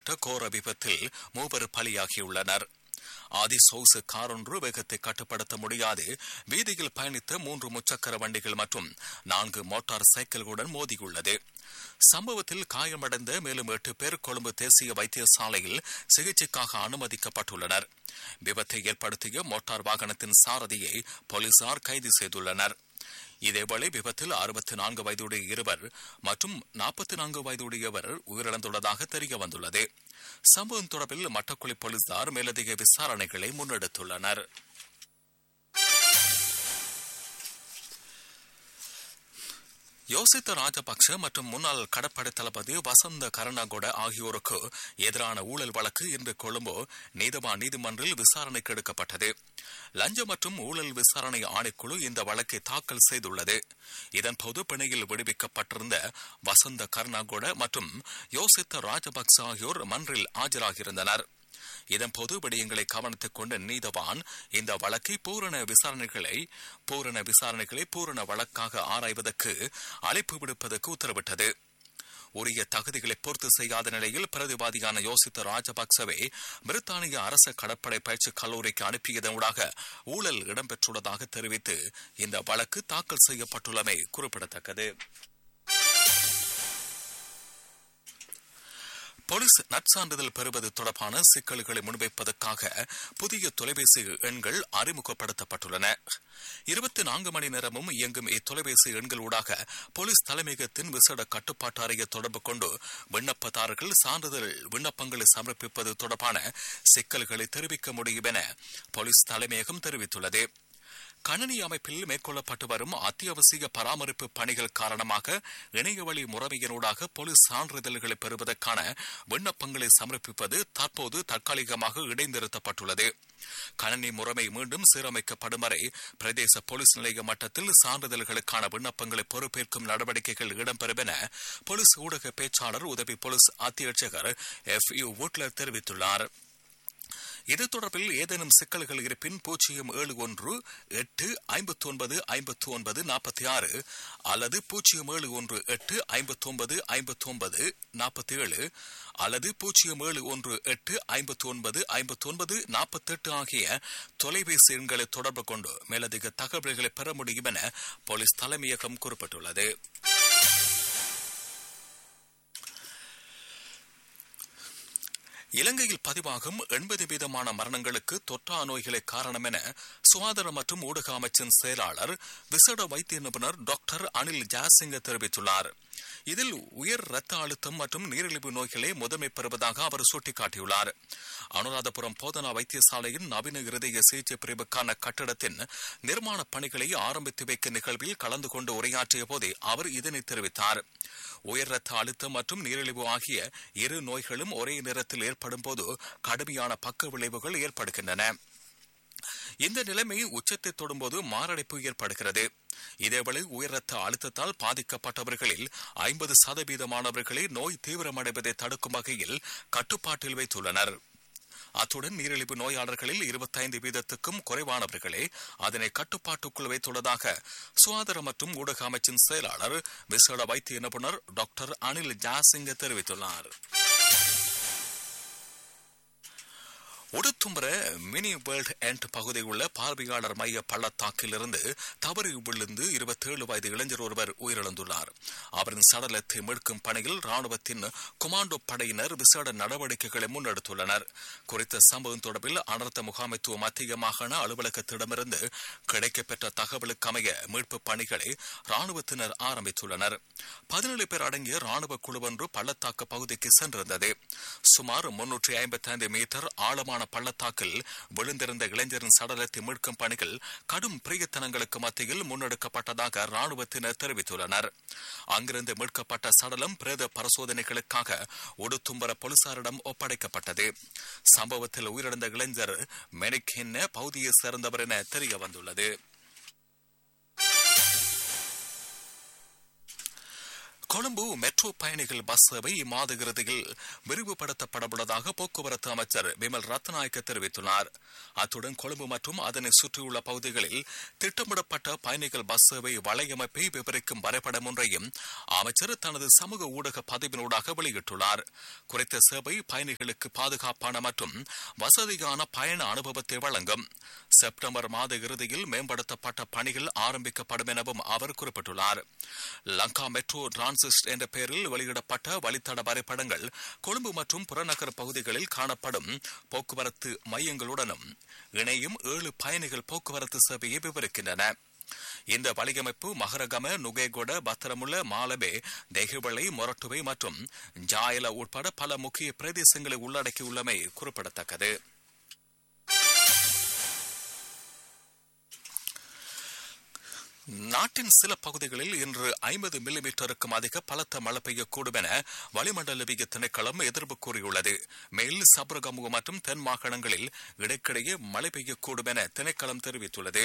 ஏற்பட்ட கோர விபத்தில் மூவர் பலியாகியுள்ளனர் ஆதிசோசு காரொன்று வேகத்தை கட்டுப்படுத்த முடியாது வீதியில் பயணித்த மூன்று முச்சக்கர வண்டிகள் மற்றும் நான்கு மோட்டார் சைக்கிள்களுடன் மோதியுள்ளது சம்பவத்தில் காயமடைந்த மேலும் எட்டு பேர் கொழும்பு தேசிய வைத்தியசாலையில் சிகிச்சைக்காக அனுமதிக்கப்பட்டுள்ளனர் விபத்தை ஏற்படுத்திய மோட்டார் வாகனத்தின் சாரதியை போலீசார் கைது செய்துள்ளனர் இதேவேளை விபத்தில் அறுபத்தி நான்கு வயதுடைய இருவர் மற்றும் நாற்பத்தி நான்கு வயதுடையவர் உயிரிழந்துள்ளதாக தெரிய வந்துள்ளது சம்பவம் தொடர்பில் மட்டக்குழி போலீசார் மேலதிக விசாரணைகளை முன்னெடுத்துள்ளனர் யோசித்த ராஜபக்ஷ மற்றும் முன்னாள் கடற்படை தளபதி வசந்த கருணாகொட ஆகியோருக்கு எதிரான ஊழல் வழக்கு இன்று கொழும்பு நீதவான் நீதிமன்றில் விசாரணைக்கு எடுக்கப்பட்டது லஞ்ச மற்றும் ஊழல் விசாரணை ஆணைக்குழு இந்த வழக்கை தாக்கல் செய்துள்ளது இதன்போது பிணையில் விடுவிக்கப்பட்டிருந்த வசந்த கருணாகொட மற்றும் யோசித்த ராஜபக்ச ஆகியோர் மன்றில் ஆஜராகியிருந்தனர் இதன்போது விடயங்களை கவனத்துக் கொண்ட நீதவான் இந்த வழக்கை பூரண விசாரணைகளை பூரண விசாரணைகளை பூரண வழக்காக ஆராய்வதற்கு அழைப்பு விடுப்பதற்கு உத்தரவிட்டது உரிய தகுதிகளை பூர்த்தி செய்யாத நிலையில் பிரதிவாதியான யோசித்த ராஜபக்சவை பிரித்தானிய அரச கடற்படை பயிற்சி கல்லூரிக்கு அனுப்பியதனூடாக ஊழல் இடம்பெற்றுள்ளதாக தெரிவித்து இந்த வழக்கு தாக்கல் செய்யப்பட்டுள்ளமை குறிப்பிடத்தக்கது போலீஸ் நற்சான்றிதழ் பெறுவது தொடர்பான சிக்கல்களை முன்வைப்பதற்காக புதிய தொலைபேசி எண்கள் அறிமுகப்படுத்தப்பட்டுள்ளன இருபத்தி நான்கு மணி நேரமும் இயங்கும் இத்தொலைபேசி எண்களூடாக போலீஸ் தலைமையகத்தின் விசேட கட்டுப்பாட்டு அறையை தொடர்பு கொண்டு விண்ணப்பதாரர்கள் சான்றிதழ் விண்ணப்பங்களை சமர்ப்பிப்பது தொடர்பான சிக்கல்களை தெரிவிக்க முடியும் என போலீஸ் தலைமையகம் தெரிவித்துள்ளது கணனி அமைப்பில் மேற்கொள்ளப்பட்டு வரும் அத்தியாவசிய பராமரிப்பு பணிகள் காரணமாக இணையவழி முறைமையினூடாக போலீஸ் சான்றிதழ்களை பெறுவதற்கான விண்ணப்பங்களை சமர்ப்பிப்பது தற்போது தற்காலிகமாக இடைநிறுத்தப்பட்டுள்ளது கணனி முறைமை மீண்டும் சீரமைக்கப்படும் வரை பிரதேச போலீஸ் நிலைய மட்டத்தில் சான்றிதழ்களுக்கான விண்ணப்பங்களை பொறுப்பேற்கும் நடவடிக்கைகள் இடம்பெறும் என போலீஸ் ஊடக பேச்சாளர் உதவி போலீஸ் அத்தியட்சகர் எஃப் யு வுட்லர் தெரிவித்துள்ளார் இது தொடர்பில் ஏதேனும் சிக்கல்கள் இருப்பின் பூஜ்ஜியம் ஏழு ஒன்று எட்டு ஐம்பத்தி ஒன்பது ஐம்பத்தி ஒன்பது நாற்பத்தி ஆறு அல்லது பூஜ்ஜியம் ஏழு ஒன்று எட்டு ஐம்பத்தி ஒன்பது ஐம்பத்தி ஒன்பது நாற்பத்தி ஏழு அல்லது பூஜ்ஜியம் ஏழு ஒன்று எட்டு ஐம்பத்தி ஒன்பது ஐம்பத்தி ஒன்பது நாற்பத்தி எட்டு ஆகிய தொலைபேசி எண்களை தொடர்பு கொண்டு மேலதிக தகவல்களை பெற முடியும் என போலீஸ் தலைமையகம் குறிப்பிட்டுள்ளது இலங்கையில் பதிவாகும் எண்பது வீதமான மரணங்களுக்கு தொற்றா நோய்களே காரணம் என சுகாதார மற்றும் ஊடக அமைச்சின் செயலாளர் விசேட வைத்திய நிபுணர் டாக்டர் அனில் ஜாசிங்க தெரிவித்துள்ளார் இதில் உயர் இரத்த அழுத்தம் மற்றும் நீரிழிவு நோய்களே முதன்மை பெறுவதாக அவர் சுட்டிக்காட்டியுள்ளார் அனுராதபுரம் போதனா வைத்தியசாலையின் நவீன இருதய சிகிச்சை பிரிவுக்கான கட்டடத்தின் நிர்மாண பணிகளை ஆரம்பித்து வைக்க நிகழ்வில் கலந்து கொண்டு உரையாற்றிய போதே அவர் இதனை தெரிவித்தார் உயர் ரத்த அழுத்தம் மற்றும் நீரிழிவு ஆகிய இரு நோய்களும் ஒரே நேரத்தில் ஏற்படும் போது கடுமையான பக்க விளைவுகள் ஏற்படுகின்றன இந்த நிலைமை உச்சத்தை தொடும்போது மாரடைப்பு ஏற்படுகிறது இதேவேளை உயர் ரத்த அழுத்தத்தால் பாதிக்கப்பட்டவர்களில் ஐம்பது சதவீதமானவர்களே நோய் தீவிரமடைவதை தடுக்கும் வகையில் கட்டுப்பாட்டில் வைத்துள்ளனர் அத்துடன் நீரிழிவு நோயாளர்களில் இருபத்தைந்து வீதத்துக்கும் குறைவானவர்களே அதனை கட்டுப்பாட்டுக்குள் வைத்துள்ளதாக சுகாதார மற்றும் ஊடக அமைச்சின் செயலாளர் விசேட வைத்திய நிபுணர் டாக்டர் அனில் ஜாசிங்க தெரிவித்துள்ளார் உடுத்தும்பர மினி வேர்ல்ட் எண்ட் பகுதியில் உள்ள பார்வையாளர் மைய பள்ளத்தாக்கில் இருந்து தவறி விழுந்து இருபத்தேழு வயது இளைஞர் ஒருவர் உயிரிழந்துள்ளார் அவரின் சடலத்தை மீட்கும் பணியில் ராணுவத்தின் கொமாண்டோ படையினர் விசேட நடவடிக்கைகளை முன்னெடுத்துள்ளனர் குறித்த சம்பவம் தொடர்பில் அனர்த்த முகாமைத்துவ மத்திய மாகாண அலுவலகத்திடமிருந்து கிடைக்கப்பெற்ற தகவலுக்கு அமைய மீட்பு பணிகளை ராணுவத்தினர் ஆரம்பித்துள்ளனர் பதினேழு பேர் அடங்கிய ராணுவ குழு ஒன்று பள்ளத்தாக்கு பகுதிக்கு சென்றிருந்தது சுமார் முன்னூற்றி ஐம்பத்தி ஐந்து மீட்டர் ஆழமான ஆழமான பள்ளத்தாக்கில் விழுந்திருந்த இளைஞரின் சடலத்தை மீட்கும் பணிகள் கடும் பிரியத்தனங்களுக்கு மத்தியில் முன்னெடுக்கப்பட்டதாக ராணுவத்தினர் தெரிவித்துள்ளனர் அங்கிருந்து மீட்கப்பட்ட சடலம் பிரேத பரிசோதனைகளுக்காக உடுத்தும்பர போலீசாரிடம் ஒப்படைக்கப்பட்டது சம்பவத்தில் உயிரிழந்த இளைஞர் மெனிக் பகுதியை சேர்ந்தவர் என தெரிய வந்துள்ளது கொழும்பு மெட்ரோ பயணிகள் பஸ் சேவை இம்மாத இறுதியில் விரிவுபடுத்தப்படவுள்ளதாக போக்குவரத்து அமைச்சர் விமல் ரத்நாயக்க தெரிவித்துள்ளார் அத்துடன் கொழும்பு மற்றும் அதனை சுற்றியுள்ள பகுதிகளில் திட்டமிடப்பட்ட பயணிகள் பஸ் சேவை வலையமைப்பை விவரிக்கும் வரைபடம் ஒன்றையும் அமைச்சர் தனது சமூக ஊடக பதிவினூடாக வெளியிட்டுள்ளார் குறித்த சேவை பயணிகளுக்கு பாதுகாப்பான மற்றும் வசதியான பயண அனுபவத்தை வழங்கும் செப்டம்பர் மாத இறுதியில் மேம்படுத்தப்பட்ட பணிகள் ஆரம்பிக்கப்படும் எனவும் அவர் குறிப்பிட்டுள்ளார் லங்கா மெட்ரோ டிரான்சிஸ்ட் என்ற பெயரில் வெளியிடப்பட்ட வழித்தட வரைபடங்கள் கொழும்பு மற்றும் புறநகர் பகுதிகளில் காணப்படும் போக்குவரத்து மையங்களுடனும் இணையும் ஏழு பயணிகள் போக்குவரத்து சேவையை விவரிக்கின்றன இந்த வழியமைப்பு மகரகம நுகேகொட பத்திரமுள்ள மாலபே தெஹிவளை மொரட்டுவை மற்றும் ஜாயல உட்பட பல முக்கிய பிரதேசங்களை உள்ளடக்கியுள்ளமை குறிப்பிடத்தக்கது நாட்டின் சில பகுதிகளில் இன்று ஐம்பது மில்லிமீட்டருக்கும் அதிக பலத்த மழை பெய்யக்கூடும் என வளிமண்டலவிய திணைக்களம் எதிர்ப்பு கூறியுள்ளது மேல் சபரகமுக மற்றும் தென் மாகாணங்களில் இடைக்கிடையே மழை பெய்யக்கூடும் என திணைக்களம் தெரிவித்துள்ளது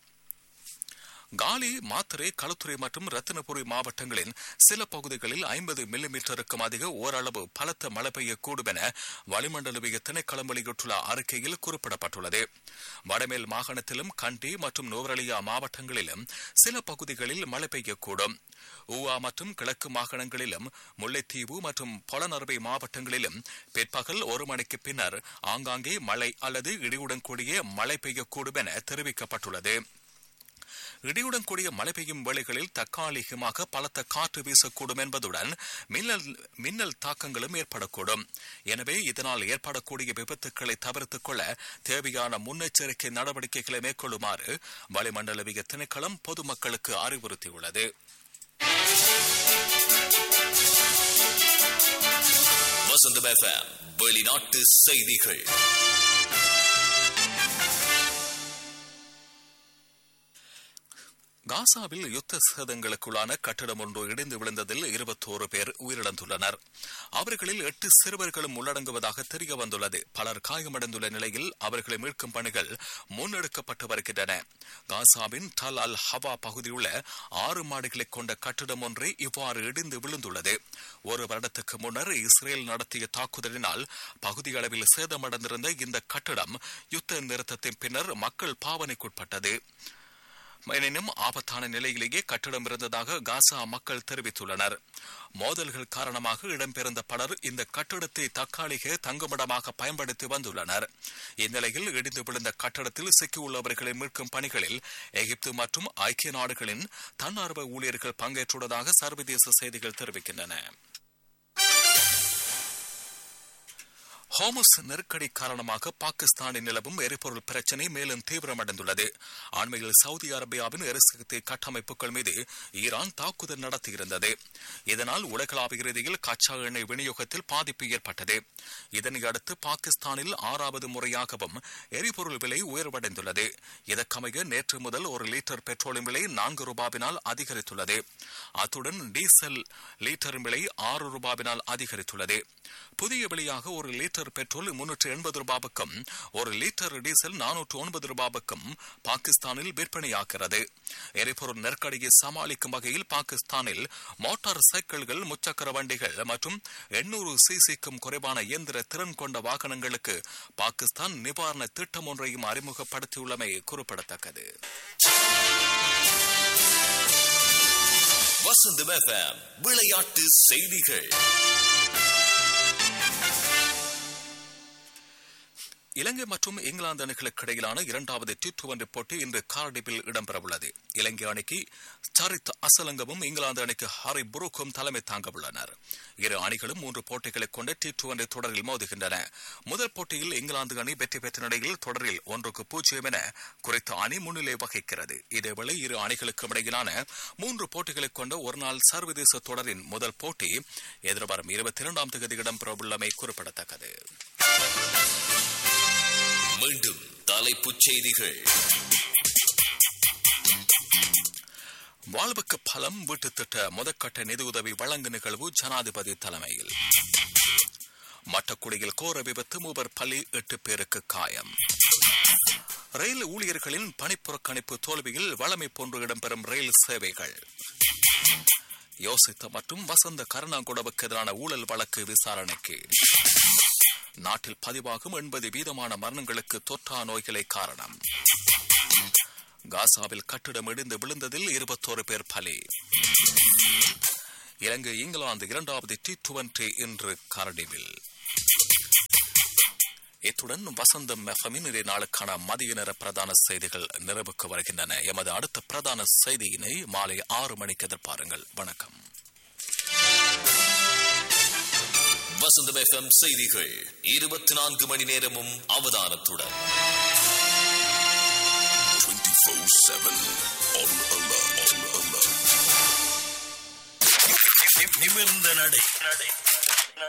காலி மாத்தரை களுத்துறை மற்றும் ரத்தினபுரி மாவட்டங்களின் சில பகுதிகளில் ஐம்பது மில்லிமீட்டருக்கும் அதிக ஓரளவு பலத்த மழை பெய்யக்கூடும் என வளிமண்டலவிய திணைக்களம் வெளியிட்டுள்ள அறிக்கையில் குறிப்பிடப்பட்டுள்ளது வடமேல் மாகாணத்திலும் கண்டி மற்றும் நோவரலியா மாவட்டங்களிலும் சில பகுதிகளில் மழை பெய்யக்கூடும் ஊவா மற்றும் கிழக்கு மாகாணங்களிலும் முல்லைத்தீவு மற்றும் பொலனறுவை மாவட்டங்களிலும் பிற்பகல் ஒரு மணிக்கு பின்னர் ஆங்காங்கே மழை அல்லது இடியுடன் கூடிய மழை பெய்யக்கூடும் என தெரிவிக்கப்பட்டுள்ளது இடியுடன் கூடிய மழை பெய்யும் வேளைகளில் தற்காலிகமாக பலத்த காற்று வீசக்கூடும் என்பதுடன் மின்னல் மின்னல் தாக்கங்களும் ஏற்படக்கூடும் எனவே இதனால் ஏற்படக்கூடிய விபத்துக்களை தவிர்த்துக் கொள்ள தேவையான முன்னெச்சரிக்கை நடவடிக்கைகளை மேற்கொள்ளுமாறு வளிமண்டலவிய திணைக்களம் பொதுமக்களுக்கு அறிவுறுத்தியுள்ளது வசந்தம் எஃப்எம் வெளிநாட்டு செய்திகள் காசாவில் யுத்த சேதங்களுக்குள்ளான கட்டிடம் ஒன்று இடிந்து விழுந்ததில் இருபத்தோரு பேர் உயிரிழந்துள்ளனர் அவர்களில் எட்டு சிறுவர்களும் உள்ளடங்குவதாக தெரிய வந்துள்ளது பலர் காயமடைந்துள்ள நிலையில் அவர்களை மீட்கும் பணிகள் முன்னெடுக்கப்பட்டு வருகின்றன காசாவின் டல் அல் ஹவா பகுதியுள்ள ஆறு மாடிகளை கொண்ட கட்டிடம் ஒன்றே இவ்வாறு இடிந்து விழுந்துள்ளது ஒரு வருடத்துக்கு முன்னர் இஸ்ரேல் நடத்திய தாக்குதலினால் பகுதி அளவில் சேதமடைந்திருந்த இந்த கட்டிடம் யுத்த நிறுத்தத்தின் பின்னர் மக்கள் பாவனைக்குட்பட்டது எனினும் ஆபத்தான நிலையிலேயே கட்டிடம் இருந்ததாக காசா மக்கள் தெரிவித்துள்ளனர் மோதல்கள் காரணமாக இடம்பெயர்ந்த பலர் இந்த கட்டிடத்தை தற்காலிக தங்குமிடமாக பயன்படுத்தி வந்துள்ளனர் இந்நிலையில் இடிந்து விழுந்த கட்டடத்தில் சிக்கியுள்ளவர்களை மீட்கும் பணிகளில் எகிப்து மற்றும் ஐக்கிய நாடுகளின் தன்னார்வ ஊழியர்கள் பங்கேற்றுள்ளதாக சர்வதேச செய்திகள் தெரிவிக்கின்றன ஹோமஸ் நெருக்கடி காரணமாக பாகிஸ்தானில் நிலவும் எரிபொருள் பிரச்சினை மேலும் தீவிரமடைந்துள்ளது அண்மையில் சவுதி அரேபியாவின் எரிசக்தி கட்டமைப்புகள் மீது ஈரான் தாக்குதல் நடத்தியிருந்தது இதனால் உலகளாவிய ரீதியில் கச்சா எண்ணெய் விநியோகத்தில் பாதிப்பு ஏற்பட்டது இதனை அடுத்து பாகிஸ்தானில் ஆறாவது முறையாகவும் எரிபொருள் விலை உயர்வடைந்துள்ளது இதற்கமைய நேற்று முதல் ஒரு லிட்டர் பெட்ரோலின் விலை நான்கு ரூபாவினால் அதிகரித்துள்ளது அத்துடன் டீசல் லிட்டரின் விலை ஆறு ரூபாவினால் அதிகரித்துள்ளது புதிய விலையாக ஒரு லிட்டர் பெட்ரோல் முன்னூற்று எண்பது ரூபாவுக்கும் ஒரு லிட்டர் டீசல் நானூற்று ஒன்பது ரூபாவுக்கும் பாகிஸ்தானில் விற்பனையாகிறது எரிபொருள் நெருக்கடியை சமாளிக்கும் வகையில் பாகிஸ்தானில் மோட்டார் சைக்கிள்கள் முச்சக்கர வண்டிகள் மற்றும் எண்ணூறு சிசிக்கும் குறைவான இயந்திர திறன் கொண்ட வாகனங்களுக்கு பாகிஸ்தான் நிவாரண திட்டம் ஒன்றையும் அறிமுகப்படுத்தியுள்ளமை குறிப்பிடத்தக்கது வசந்தம் எஃப்எம் விளையாட்டு செய்திகள் இலங்கை மற்றும் இங்கிலாந்து அணிகளுக்கு இடையிலான இரண்டாவது டி டுவெண்டி போட்டி இன்று கார்டிபில் இடம்பெறவுள்ளது இலங்கை அணிக்கு சரித் அசலங்கமும் இங்கிலாந்து அணிக்கு ஹாரி புரூக்கும் தலைமை தாங்க உள்ளனர் இரு அணிகளும் மூன்று போட்டிகளை கொண்ட டி டுவெண்டி தொடரில் மோதுகின்றன முதல் போட்டியில் இங்கிலாந்து அணி வெற்றி பெற்ற நிலையில் தொடரில் ஒன்றுக்கு பூஜ்ஜியம் என குறித்த அணி முன்னிலை வகிக்கிறது இதேவேளை இரு அணிகளுக்கும் இடையிலான மூன்று போட்டிகளை கொண்ட ஒருநாள் சர்வதேச தொடரின் முதல் போட்டி எதிர்வரும் இருபத்தி இரண்டாம் தேதி இடம்பெறவுள்ளமை குறிப்பிடத்தக்கது மீண்டும் தலைப்புச் செய்திகள் வாழ்வுக்கு பலம் வீட்டு திட்ட முதற்கட்ட நிதியுதவி வழங்கு நிகழ்வு ஜனாதிபதி தலைமையில் மட்டக்குடியில் கோர விபத்து மூவர் பலி எட்டு பேருக்கு காயம் ரயில் ஊழியர்களின் பணிப்புறக்கணிப்பு தோல்வியில் வளமை போன்று இடம்பெறும் ரயில் சேவைகள் யோசித்த மற்றும் வசந்த கருணாகுடவுக்கு எதிரான ஊழல் வழக்கு விசாரணைக்கு நாட்டில் பதிவாகும் எண்பது வீதமான மரணங்களுக்கு தொற்றா நோய்களே காரணம் காசாவில் கட்டிடம் இடிந்து விழுந்ததில் இருபத்தோரு பேர் பலி இலங்கை இங்கிலாந்து இரண்டாவது டி டுவெண்டி இன்று கரடிவில் இத்துடன் வசந்தம் மெஃபமின் இன்றைய நாளுக்கான மதிய நேர பிரதான செய்திகள் நிறைவுக்கு வருகின்றன எமது அடுத்த பிரதான செய்தியினை மாலை ஆறு மணிக்கு எதிர்பாருங்கள் வணக்கம் வசந்தம் எஃப்எம் செய்திகள் இருபத்தி நான்கு மணி நேரமும் அவதானத்துடன் நிமிர்ந்த நடை